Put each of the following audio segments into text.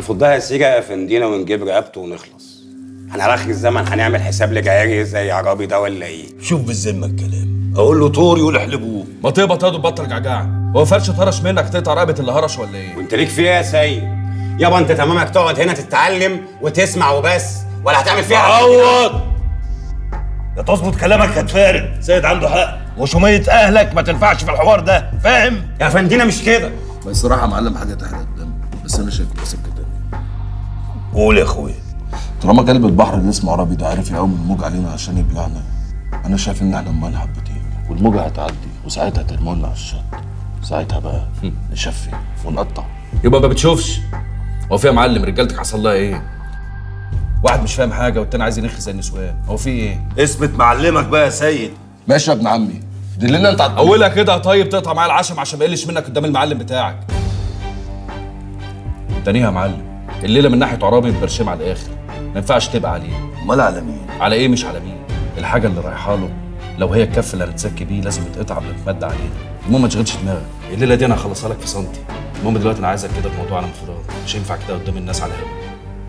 نفضها سيرة يا فندينا ونجيب رقبته ونخلص احنا على اخر الزمن هنعمل حساب لجعاري زي عرابي ده ولا ايه شوف بالذمه الكلام اقول له طور يقول احلبوه ما تقبض ياض وبطل جعجعه هو فرش طرش منك تقطع رقبه اللي هرش ولا ايه وانت ليك فيها يا سيد يابا انت تمامك تقعد هنا تتعلم وتسمع وبس ولا هتعمل فيها حاجة؟ عوض يا تظبط كلامك يا تفارق سيد عنده حق وشومية اهلك ما تنفعش في الحوار ده فاهم يا فندينا مش كده بس صراحه معلم حاجه تحرق الدم بس انا شايف ده سكه تانية قول يا اخويا طالما كلب البحر اللي اسمه عربي ده عارف يقوم الموج علينا عشان يبلعنا انا شايف ان احنا نمان حبتين والموجه هتعدي وساعتها ترمولنا على الشط ساعتها بقى نشفي ونقطع يبقى ما بتشوفش هو في يا معلم رجالتك حصل لها ايه واحد مش فاهم حاجه والتاني عايز ينخ زي النسوان هو في ايه اثبت معلمك بقى يا سيد ماشي يا ابن عمي دلنا انت على اولها كده طيب تقطع معايا العشم عشان ما يقلش منك قدام المعلم بتاعك تانيها يا معلم الليله من ناحيه عرابي متبرشمه على الاخر ما ينفعش تبقى عليه امال على مين على ايه مش على مين الحاجه اللي رايحه له لو هي الكف اللي هنتسكي بيه لازم يتقطع قبل ما يتمد عليه المهم ما تشغلش دماغك الليله دي انا هخلصها لك في سنتي المهم دلوقتي انا عايزك كده بموضوع على انفراد مش هينفع كده قدام الناس على هوا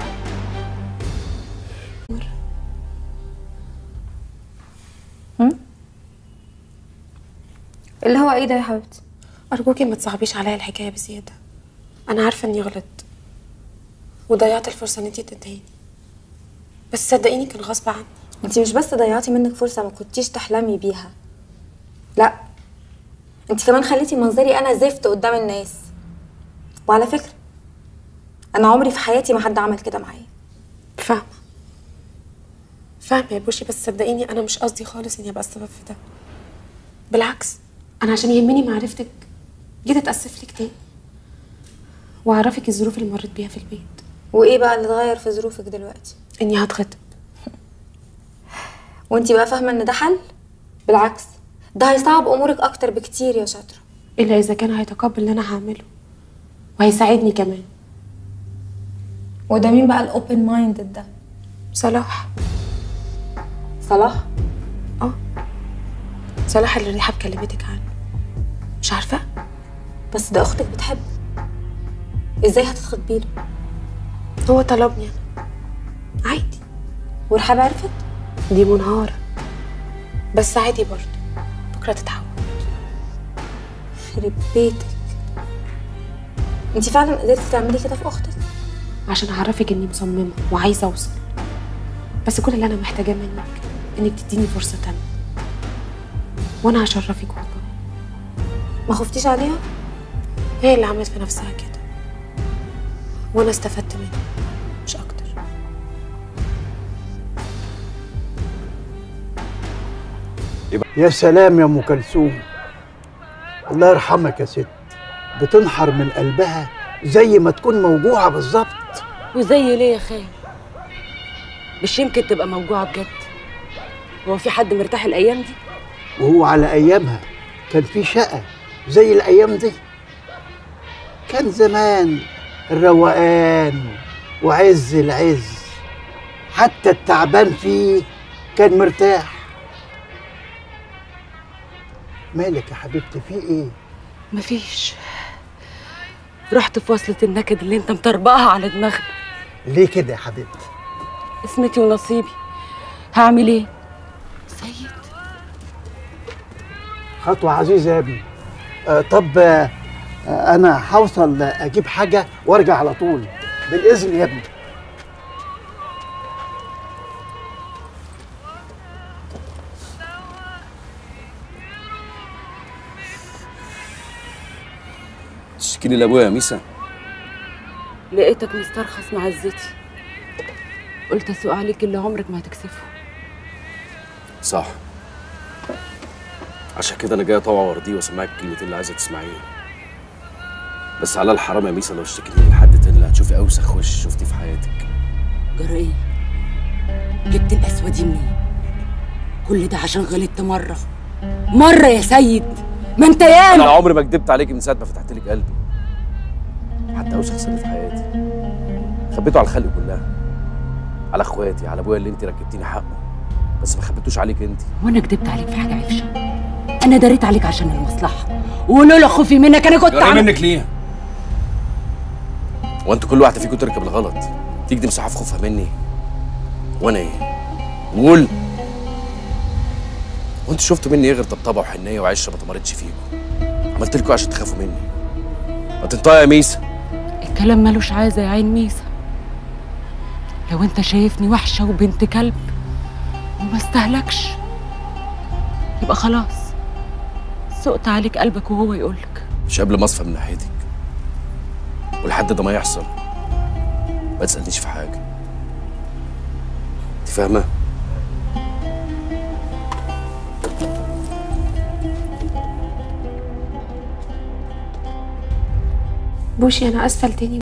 اللي هو ايه ده يا حبيبتي أرجوكي ما تصعبيش عليا الحكاية بزيادة أنا عارفة إني غلطت وضيعت الفرصة إن انتي تنتهيني بس صدقيني كان غصب عني انت مش بس ضيعتي منك فرصه ما كنتيش تحلمي بيها لا انت كمان خليتي منظري انا زفت قدام الناس وعلى فكره انا عمري في حياتي ما حد عمل كده معايا فاهمة فاهمة يا بوشي بس صدقيني أنا مش قصدي خالص إني أبقى السبب في ده بالعكس أنا عشان يهمني معرفتك جيت أتأسف لك تاني وأعرفك الظروف اللي مريت بيها في البيت وايه بقى اللي اتغير في ظروفك دلوقتي إني هتخطب وانت بقى فاهمه ان ده حل بالعكس ده هيصعب امورك اكتر بكتير يا شاطره إلا إذا كان هيتقبل اللي أنا هعمله وهيساعدني كمان وده مين بقى الاوبن مايندد ده صلاح صلاح اه صلاح اللي ريحة كلمتك عنه مش عارفة بس ده اختك بتحبه ازاي هتتخطبي له هو طلبني أنا عادي ورحاب عرفت دي منهارة بس عادي برضه بكرة تتعود يخرب بيتك انت فعلا قدرتي تعملي كده في اختك عشان أعرفك إني مصممة وعايزة أوصل بس كل اللي أنا محتاجاه منك إنك تديني فرصة تانية وأنا هشرفك والله ما خفتيش عليها هي اللي عملت في نفسها كده وأنا استفدت منها مش أكتر يا سلام يا ام كلثوم الله يرحمك يا ست بتنحر من قلبها زي ما تكون موجوعه بالظبط وزي ليه يا خال مش يمكن تبقى موجوعة بجد هو في حد مرتاح الأيام دي وهو على ايامها كان في شقه زي الايام دي كان زمان الروقان وعز العز حتى التعبان فيه كان مرتاح مالك يا حبيبتي في ايه مفيش رحت في وصلة النكد اللي انت مطربقها على دماغنا ليه كده يا حبيبتي اسمتي ونصيبي هعمل ايه سيد خطوة عزيزة يا ابني آه طب آه آه، أنا هوصل أجيب حاجة وأرجع على طول بالإذن يا ابني تشتكيني لابويا يا ميسا لقيتك مسترخص مع عزتي قلت اسوق عليك اللي عمرك ما هتكسفه صح عشان كده انا جاي اطوع ورديه واسمعك الكلمتين اللي عايزه تسمعيه بس على الحرام يا ميسا لو اشتكيتني لحد تاني اللي هتشوفي اوسخ وش شفتيه في حياتك جرى ايه جبت القسوة دي منين كل ده عشان غلطت مرة مرة يا سيد ما انت انا ياما عمري ما كدبت عليكي من ساعه ما فتحت لك قلبي حتى اوسخ سنه في حياتي خبيته على الخلق كلها على اخواتي على ابويا اللي انت ركبتيني حقه بس ما خبيتوش عليك انت وانا كدبت عليك في حاجة عفشة انا دريت عليك عشان المصلحة ولولا خوفي منك انا كنت جرى عملت منك ليه هو انتوا كل واحده فيكم تركب الغلط تيجي تمسحوا في خوفها مني وانا ايه قول وانتوا شفتوا مني ايه غير طبطبه وحنيه وعشره ما طمرتش فيكم عملت لكم عشان تخافوا مني ما تنطقي يا ميسا الكلام ملوش عايزة يا عين ميسا لو انت شايفني وحشة وبنت كلب وما استهلكش يبقى خلاص سقت عليك قلبك وهو يقولك مش قبل ما اصفى من ناحيتك ولحد ده ما يحصل ما تسألنيش في حاجة انت فاهمة؟ بوشي انا اسفه تاني